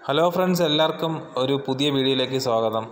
hello friends എല്ലാവർക്കും ഒരു പുതിയ വീഡിയോയിലേക്ക് സ്വാഗതം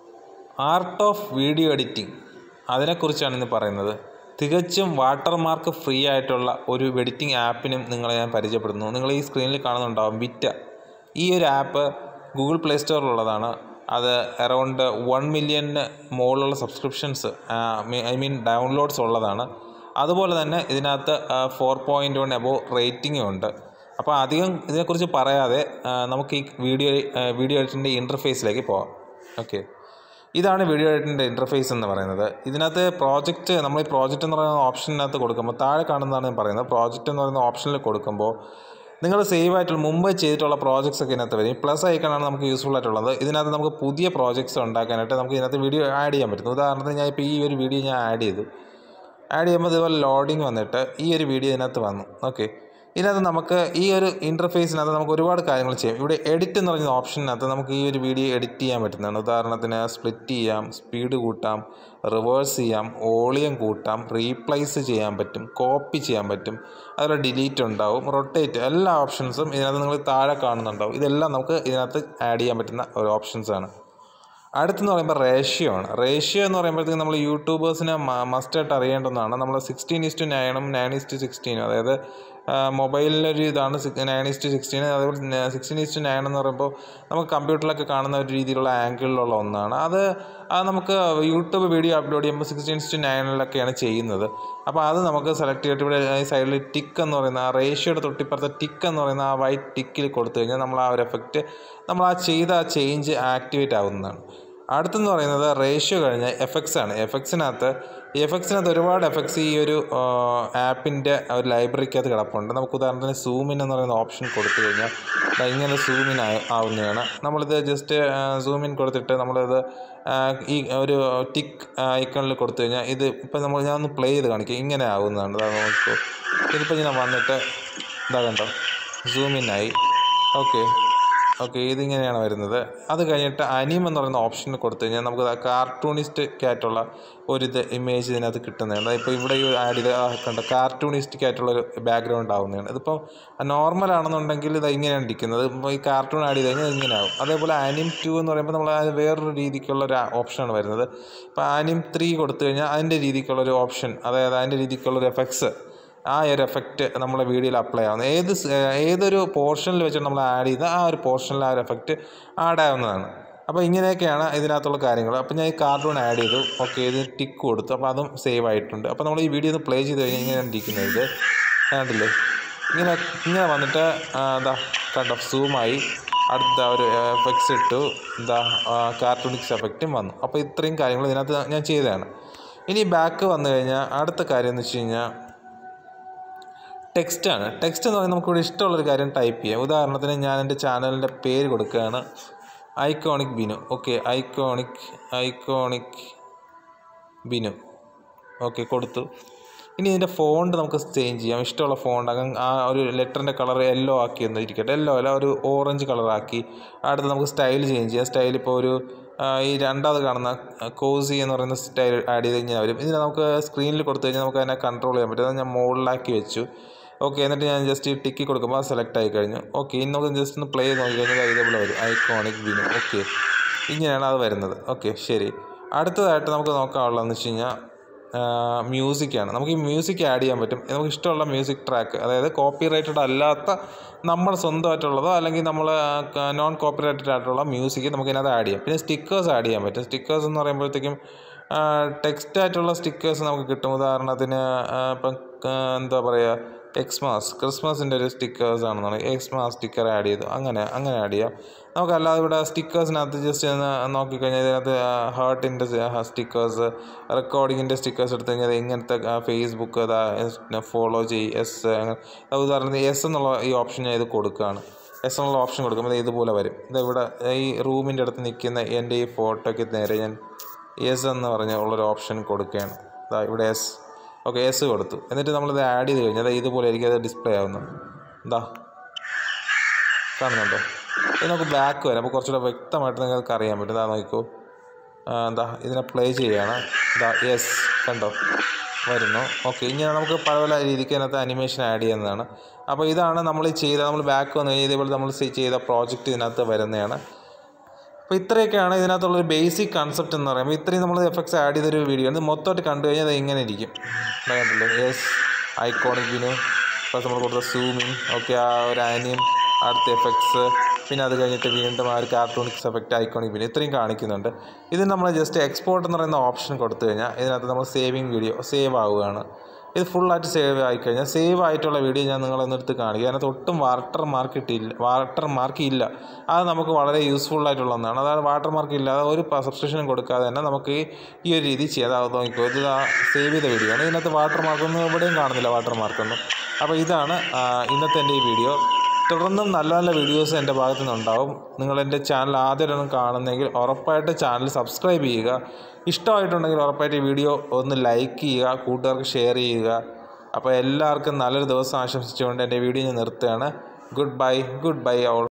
ആർട്ട് ഓഫ് വീഡിയോ എഡിറ്റിംഗ് അതിനെക്കുറിച്ചാണ് ഇന്ന് പറയുന്നത് തികച്ചും വാട്ടർമാർക്ക് ഫ്രീ ആയിട്ടുള്ള ഒരു എഡിറ്റിംഗ് ആപ്പിനും നിങ്ങളെ ഞാൻ പരിചയപ്പെടുന്നു നിങ്ങൾ ഈ സ്ക്രീനിൽ കാണുന്നുണ്ടാവും വിറ്റ ഈ ഒരു ആപ്പ് ഗൂഗിൾ പ്ലേ സ്റ്റോറിലുള്ളതാണ് അത് അറൗണ്ട് വൺ മില്യന് മുകളിലുള്ള സബ്സ്ക്രിപ്ഷൻസ് ഐ മീൻ ഡൗൺലോഡ്സ് ഉള്ളതാണ് അതുപോലെ തന്നെ ഇതിനകത്ത് ഫോർ പോയിൻറ്റ് വൺ എബോ റേറ്റിംഗും ഉണ്ട് അപ്പോൾ അധികം ഇതിനെക്കുറിച്ച് പറയാതെ ആ, നമുക്ക് ഈ വീഡിയോ ആ, വീഡിയോ എഡിറ്റിൻ്റെ ഇൻ്റർഫേസിലേക്ക് പോവാം ഓക്കെ ഇതാണ് വീഡിയോ എഡിറ്റിൻ്റെ ഇൻ്റർഫേസ് എന്ന് പറയുന്നത് ഇതിനകത്ത് പ്രോജക്റ്റ് നമ്മൾ ഈ പ്രോജക്റ്റ് എന്ന് പറയുന്ന ഓപ്ഷനകത്ത് കൊടുക്കുമ്പോൾ താഴെ കാണുന്നതാണ് ഞാൻ പറയുന്നത് പ്രോജക്റ്റ് എന്ന് പറയുന്ന ഓപ്ഷനിൽ കൊടുക്കുമ്പോൾ നിങ്ങൾ സേവ് ആയിട്ടുള്ള മുമ്പ് ചെയ്തിട്ടുള്ള പ്രോജക്ട്സ് ഒക്കെ ഇതിനകത്ത് വരും പ്ലസ് ഐക്കണാണ് നമുക്ക് യൂസ്ഫുൾ ആയിട്ടുള്ളത് ഇതിനകത്ത് നമുക്ക് പുതിയ പ്രോജക്ട്സ് ഉണ്ടാക്കാനായിട്ട് നമുക്ക് ഇതിനകത്ത് വീഡിയോ ആഡ് ചെയ്യാൻ പറ്റും ഉദാഹരണത്തിന് ഞാൻ ഇപ്പോൾ ഈ ഒരു വീഡിയോ ഞാൻ ആഡ് ചെയ്തു ആഡ് ചെയ്യുമ്പോൾ ഇതുപോലെ ലോഡിങ് വന്നിട്ട് ഈ ഒരു വീഡിയോ ഇതിനകത്ത് വന്നു ഓക്കെ ഇതിനകത്ത് നമുക്ക് ഈ ഒരു ഇൻ്റർഫേസിനകത്ത് നമുക്ക് ഒരുപാട് കാര്യങ്ങൾ ചെയ്യാം ഇവിടെ എഡിറ്റ് എന്ന് പറയുന്ന ഓപ്ഷനകത്ത് നമുക്ക് ഈ ഒരു വീഡിയോ എഡിറ്റ് ചെയ്യാൻ പറ്റുന്നതാണ് ഉദാഹരണത്തിന് സ്പ്ലിറ്റ് ചെയ്യാം സ്പീഡ് കൂട്ടാം റിവേഴ്സ് ചെയ്യാം വോളിയം കൂട്ടാം റീപ്ലേസ് ചെയ്യാൻ പറ്റും കോപ്പി ചെയ്യാൻ പറ്റും അതുപോലെ ഡിലീറ്റ് ഉണ്ടാവും റൊട്ടേറ്റ് എല്ലാ ഓപ്ഷൻസും ഇതിനകത്ത് നിങ്ങൾ താഴെ കാണുന്നുണ്ടാവും ഇതെല്ലാം നമുക്ക് ഇതിനകത്ത് ആഡ് ചെയ്യാൻ പറ്റുന്ന ഒരു ഓപ്ഷൻസാണ് അടുത്തെന്ന് പറയുമ്പോൾ റേഷ്യോ ആണ് റേഷ്യോ എന്ന് പറയുമ്പോഴത്തേക്ക് നമ്മൾ യൂട്യൂബേഴ്സിനെ മസ്റ്റായിട്ട് അറിയേണ്ടതാണ് നമ്മൾ സിക്സ്റ്റീൻ ഇസ്റ്റു നയനും നയൻ ഇസ്റ്റു സിക്സ്റ്റീനും അതായത് മൊബൈലിലൊരു ഇതാണ് നയൻ ഇസ്റ്റു സിക്സ്റ്റീൻ അതേപോലെ സിക്സ്റ്റീൻ ഇസ്റ്റു നയൻ എന്ന് പറയുമ്പോൾ നമുക്ക് കമ്പ്യൂട്ടറിലൊക്കെ കാണുന്ന ഒരു രീതിയിലുള്ള ആംഗിളിലുള്ള ഒന്നാണ് അത് അത് നമുക്ക് യൂട്യൂബ് വീഡിയോ അപ്ലോഡ് ചെയ്യുമ്പോൾ സിക്സ്റ്റീൻ ഇസ്റ്റു നയനിലൊക്കെയാണ് ചെയ്യുന്നത് അപ്പോൾ അത് നമുക്ക് സെലക്ട് ചെയ്തിട്ട് ഇവിടെ സൈഡിൽ ടിക്ക് എന്ന് പറയുന്ന ആ റേഷ്യോയുടെ തൊട്ടിപ്പുറത്തെ ടിക്ക് എന്ന് പറയുന്ന ആ വൈറ്റ് ടിക്കിൽ കൊടുത്തു കഴിഞ്ഞാൽ നമ്മൾ ആ ഒരു എഫക്റ്റ് നമ്മൾ ആ ചെയ്ത ആ ചേഞ്ച് ആക്ടിവേറ്റ് ആവുന്നതാണ് അടുത്തെന്ന് പറയുന്നത് റേഷ്യോ കഴിഞ്ഞ എഫക്ട്സ് ആണ് എഫക്ട്സിനകത്ത് എഫക്ട്സിനകത്ത് ഒരുപാട് എഫക്ട്സ് ഈ ഒരു ആപ്പിൻ്റെ ഒരു ലൈബ്രറിക്കകത്ത് കിടപ്പുണ്ട് നമുക്ക് ഉദാഹരണത്തിന് സൂമിൻ എന്ന് പറയുന്ന ഓപ്ഷൻ കൊടുത്തു കഴിഞ്ഞാൽ ദാ ഇങ്ങനെ സൂമിൻ ആവുന്നതാണ് നമ്മളിത് ജസ്റ്റ് സൂമിൻ കൊടുത്തിട്ട് നമ്മളിത് ആ, ഈ ഒരു ടിക്ക് ഐക്കണിൽ കൊടുത്തു കഴിഞ്ഞാൽ ഇത് ഇപ്പം നമ്മൾ ഞാൻ ഒന്ന് പ്ലേ ചെയ്ത് കാണിക്കാം ഇങ്ങനെ ആവുന്നതാണ് ഇതാ നോക്കൂ ഇതിപ്പോൾ ഇങ്ങനെ വന്നിട്ട് ഇതാ കണ്ടോ സൂമിനായി ഓക്കെ ഓക്കെ ഇതിങ്ങനെയാണ് വരുന്നത് അത് കഴിഞ്ഞിട്ട് അനിം എന്ന് പറയുന്ന ഓപ്ഷൻ കൊടുത്തു കഴിഞ്ഞാൽ നമുക്ക് കാർട്ടൂണിസ്റ്റ് ആയിട്ടുള്ള ഒരു ഇത് ഇമേജ് ഇതിനകത്ത് കിട്ടുന്നതാണ് ഇപ്പോൾ ഇവിടെ ഈ ആഡ് ചെയ്ത് ആ കണ്ട കാർട്ടൂണിസ്റ്റിക് ആയിട്ടുള്ള ഒരു ബാക്ക്ഗ്രൗണ്ട് ആവുന്നതാണ് ഇതിപ്പോൾ നോർമൽ ആണെന്നുണ്ടെങ്കിൽ ഇത് ഇങ്ങനെയാണ് ഇരിക്കുന്നത് ഇപ്പോൾ ഈ കാർട്ടൂൺ ആഡ് ചെയ്ത് കഴിഞ്ഞാൽ ഇങ്ങനെ ആവും അതേപോലെ അനിം ടു എന്ന് പറയുമ്പോൾ നമ്മൾ അത് വേറൊരു രീതിക്കുള്ള ഒരു ഓപ്ഷനാണ് വരുന്നത് ഇപ്പോൾ അനിം ത്രീ കൊടുത്തു കഴിഞ്ഞാൽ അതിൻ്റെ രീതിക്കുള്ള ഒരു ഓപ്ഷൻ അതായത് അതിൻ്റെ രീതിക്കുള്ള ഒരു എഫക്ട്സ് ആ ഒരു എഫക്റ്റ് നമ്മളെ വീഡിയോയിൽ അപ്ലൈ ആവുന്നത് ഏത് സ്- ഏതൊരു പോർഷനിൽ വെച്ചിട്ട് നമ്മൾ ആഡ് ചെയ്ത് ആ ഒരു പോർഷനിൽ ആ ഒരു എഫക്റ്റ് ആഡ് ആവുന്നതാണ് അപ്പോൾ ഇങ്ങനെയൊക്കെയാണ് ഇതിനകത്തുള്ള കാര്യങ്ങൾ അപ്പോൾ ഞാൻ ഈ കാർട്ടൂൺ ആഡ് ചെയ്തു ഓക്കെ ഇത് ടിക്ക് കൊടുത്തു അപ്പോൾ അതും സേവ് ആയിട്ടുണ്ട് അപ്പോൾ നമ്മൾ ഈ വീഡിയോ ഒന്ന് പ്ലേ ചെയ്ത് കഴിഞ്ഞാൽ ഇങ്ങനെയാണ് ഇരിക്കുന്നത് ഇത് കണ്ടില്ലേ ഇങ്ങനെ ഇങ്ങനെ വന്നിട്ട് ആ, എന്താ കണ്ടോ സൂമായി അടുത്ത ഒരു എഫക്ട്സ് ഇട്ടു എന്താ കാർട്ടൂണിക്സ് എഫക്റ്റും വന്നു അപ്പോൾ ഇത്രയും കാര്യങ്ങൾ ഇതിനകത്ത് ഞാൻ ചെയ്തതാണ് ഇനി ബാക്ക് വന്നു കഴിഞ്ഞാൽ അടുത്ത കാര്യം എന്ന് വെച്ച് കഴിഞ്ഞാൽ ടെക്സ്റ്റാണ് ടെക്സ്റ്റ് എന്ന് പറയുന്നത് നമുക്കിവിടെ ഇഷ്ടമുള്ളൊരു കാര്യം ടൈപ്പ് ചെയ്യാം ഉദാഹരണത്തിന് ഞാൻ എൻ്റെ ചാനലിൻ്റെ പേര് കൊടുക്കുകയാണ് iconic Binu okay iconic iconic Binu okay കൊടുത്തു ഇനി ഇതിൻ്റെ ഫോണ്ട് നമുക്ക് ചേഞ്ച് ചെയ്യാം ഇഷ്ടമുള്ള ഫോണ്ട് അങ്ങ് ആ ഒരു ലെറ്ററിൻ്റെ കളർ യെല്ലോ ആക്കി എന്ന് ഇരിക്കട്ടെ യെല്ലോ അല്ല ഒരു ഓറഞ്ച് കളറാക്കി അടുത്ത് നമുക്ക് സ്റ്റൈൽ ചേഞ്ച് ചെയ്യാം സ്റ്റൈൽ ഇപ്പോൾ ഒരു ആ, ഈ രണ്ടാമത് കാണുന്ന കോസി എന്ന് പറയുന്ന സ്റ്റൈൽ ആഡ് ചെയ്ത് കഴിഞ്ഞാൽ വരും ഇതിന് നമുക്ക് സ്ക്രീനിൽ കൊടുത്തു കഴിഞ്ഞാൽ നമുക്ക് അതിനെ കൺട്രോൾ ചെയ്യാൻ പറ്റും അത് ഞാൻ മുകളിലാക്കി വെച്ചു ഓക്കെ എന്നിട്ട് ഞാൻ ജസ്റ്റ് ഈ ടിക്കി കൊടുക്കുമ്പോൾ സെലക്ട് ആയി കഴിഞ്ഞു ഓക്കെ ഇനി നമുക്ക് ജസ്റ്റ് ഒന്ന് പ്ലേ ചെയ്ത് നോക്കി കഴിഞ്ഞാൽ ഇതേപോലെ വരും ഐക്കോണിക് വിനു ഓക്കെ ഇങ്ങനെയാണ് അത് വരുന്നത് ഓക്കെ ശരി അടുത്തതായിട്ട് നമുക്ക് നോക്കാനുള്ളതെന്ന് വെച്ച് കഴിഞ്ഞാൽ മ്യൂസിക്കാണ് നമുക്ക് ഈ മ്യൂസിക് ആഡ് ചെയ്യാൻ പറ്റും നമുക്ക് ഇഷ്ടമുള്ള മ്യൂസിക് ട്രാക്ക് അതായത് കോപ്പി റൈറ്റഡ് അല്ലാത്ത നമ്മൾ സ്വന്തമായിട്ടുള്ളതോ അല്ലെങ്കിൽ നമ്മൾ നോൺ കോപ്പി റൈറ്റഡ് ആയിട്ടുള്ള മ്യൂസിക് നമുക്ക് ഇതിനകത്ത് ആഡ് ചെയ്യാം പിന്നെ സ്റ്റിക്കേഴ്സ് ആഡ് ചെയ്യാൻ പറ്റും സ്റ്റിക്കേഴ്സ് എന്ന് പറയുമ്പോഴത്തേക്കും ടെക്സ്റ്റ് ആയിട്ടുള്ള സ്റ്റിക്കേഴ്സ് നമുക്ക് കിട്ടും ഉദാഹരണത്തിന് ആ, ഇപ്പം ആ, എന്താ പറയുക എക്സ്മാസ് ക്രിസ്മസിൻ്റെ ഒരു സ്റ്റിക്കേഴ്സ് ആണെന്നുണ്ടെങ്കിൽ എക്സ്മാസ് സ്റ്റിക്കർ ആഡ് ചെയ്തു അങ്ങനെ അങ്ങനെ ആഡ് ചെയ്യാം നമുക്കല്ലാതെ ഇവിടെ സ്റ്റിക്കേഴ്സിനകത്ത് ജസ്റ്റ് ഒന്ന് നോക്കിക്കഴിഞ്ഞാൽ ഇതിനകത്ത് ഹാർട്ടിൻ്റെ സ്റ്റിക്കേഴ്സ് റെക്കോർഡിങ്ങിൻ്റെ സ്റ്റിക്കേഴ്സ് എടുത്തു കഴിഞ്ഞാൽ ഇങ്ങനത്തെ ഫേസ്ബുക്ക് അതാ ഫോളോ ചെയ്യ് എസ് അങ്ങനെ അത് ഉദാഹരണത്തിന് എസ് എന്നുള്ള ഈ ഓപ്ഷൻ ഞാൻ ഇത് കൊടുക്കുകയാണ് എസ് എന്നുള്ള ഓപ്ഷൻ കൊടുക്കുമ്പോൾ ഇത് ഇതുപോലെ വരും ഇത് ഇവിടെ ഈ റൂമിൻ്റെ അടുത്ത് നിൽക്കുന്ന എൻ്റെ ഈ ഫോട്ടോയ്ക്ക് നേരെ ഞാൻ എസ് എന്ന് പറഞ്ഞ ഉള്ളൊരു ഓപ്ഷൻ കൊടുക്കുകയാണ് ഇതാ ഇവിടെ എസ് ഓക്കെ എസ് കൊടുത്തു എന്നിട്ട് നമ്മളിത് ആഡ് ചെയ്ത് കഴിഞ്ഞാൽ ദാ ഇതുപോലെ ആയിരിക്കും അത് ഡിസ്പ്ലേ ആവുന്നത് എന്താ കാണുന്നുണ്ടോ ഇത് നമുക്ക് ബാക്ക് വരാം അപ്പോൾ കുറച്ചുകൂടെ വ്യക്തമായിട്ട് നിങ്ങൾക്ക് അറിയാൻ പറ്റും ഇതാ നോക്കൂ ആ, എന്താ ഇതിനെ പ്ലേ ചെയ്യുകയാണ് ഇതാ യെസ് കണ്ടോ വരുന്നു ഓക്കെ ഇങ്ങനെ നമുക്ക് പല പല രീതിക്ക് അതിനകത്ത് അനിമേഷൻ ആഡ് ചെയ്യുന്നതാണ് അപ്പോൾ ഇതാണ് നമ്മൾ ചെയ്ത നമ്മൾ ബാക്ക് വന്നു കഴിഞ്ഞാൽ ഇതേപോലെ നമ്മൾ ചെയ്ത പ്രോജക്റ്റ് ഇതിനകത്ത് വരുന്നതാണ് അപ്പോൾ ഇത്രയൊക്കെയാണ് ഇതിനകത്തുള്ളൊരു ബേസിക് കൺസെപ്റ്റ് എന്ന് പറയുമ്പോൾ ഇത്രയും നമ്മൾ എഫക്ട്സ് ആഡ് ചെയ്തൊരു വീഡിയോ ആണ് ഇത് മൊത്തമായിട്ട് കണ്ടു കഴിഞ്ഞാൽ അത് ഇങ്ങനെ ഇരിക്കും ഇതാ കണ്ടില്ലേ യെസ് ഐക്കോണിക് വിനു ഇപ്പോൾ നമ്മൾ കൊടുത്ത സൂമിങ് ഓക്കെ ആ ഒരു ആനിയം അടുത്ത എഫക്ട്സ് പിന്നെ അത് കഴിഞ്ഞിട്ട് വീണ്ടും ആ ഒരു കാർട്ടൂണിക്സ് എഫക്റ്റ് ഐക്കോണിക് വിനു ഇത്രയും കാണിക്കുന്നുണ്ട് ഇത് നമ്മൾ ജസ്റ്റ് എക്സ്പോർട്ട് എന്ന് പറയുന്ന ഓപ്ഷൻ കൊടുത്തു കഴിഞ്ഞാൽ ഇതിനകത്ത് നമ്മൾ സേവിങ് വീഡിയോ സേവ് ആവുകയാണ് ഇത് ഫുള്ളായിട്ട് സേവ് ആയിക്കഴിഞ്ഞാൽ സേവ് ആയിട്ടുള്ള വീഡിയോ ഞാൻ നിങ്ങളൊന്നെടുത്ത് കാണിക്കുക അതിനകത്ത് ഒട്ടും വാട്ടർ മാർക്ക് ഇട്ടില്ല വാട്ടർ മാർക്ക് ഇല്ല അത് നമുക്ക് വളരെ യൂസ്ഫുൾ ആയിട്ടുള്ള ഒന്നാണ് അതായത് വാട്ടർ മാർക്ക് ഇല്ലാതെ ഒരു സബ്സ്ക്രിപ്ഷനും കൊടുക്കാതെ തന്നെ നമുക്ക് ഈ- ഈ ഒരു രീതി ചെയ്യാം അതായത് നോക്കിക്കോ ഇത് സേവ് ചെയ്ത വീഡിയോ ആണ് ഇതിനകത്ത് വാട്ടർ മാർക്കൊന്നും എവിടെയും കാണുന്നില്ല വാട്ടർ മാർക്കൊന്നും അപ്പോൾ ഇതാണ് ആ, ഇന്നത്തെ എൻ്റെ ഈ വീഡിയോ തുടർന്നും നല്ല നല്ല വീഡിയോസ് എൻ്റെ ഭാഗത്തു നിന്നുണ്ടാവും നിങ്ങൾ എൻ്റെ ചാനൽ ആദ്യമായിട്ടാണ് കാണുന്നതെങ്കിൽ ഉറപ്പായിട്ട് ചാനൽ സബ്സ്ക്രൈബ് ചെയ്യുക ഇഷ്ടമായിട്ടുണ്ടെങ്കിൽ ഉറപ്പായിട്ട് ഈ വീഡിയോ ഒന്ന് ലൈക്ക് ചെയ്യുക കൂട്ടുകാർക്ക് ഷെയർ ചെയ്യുക അപ്പോൾ എല്ലാവർക്കും നല്ലൊരു ദിവസം ആശംസിച്ചുകൊണ്ട് എൻ്റെ വീഡിയോ ഞാൻ നിർത്തുകയാണ് good bye good bye all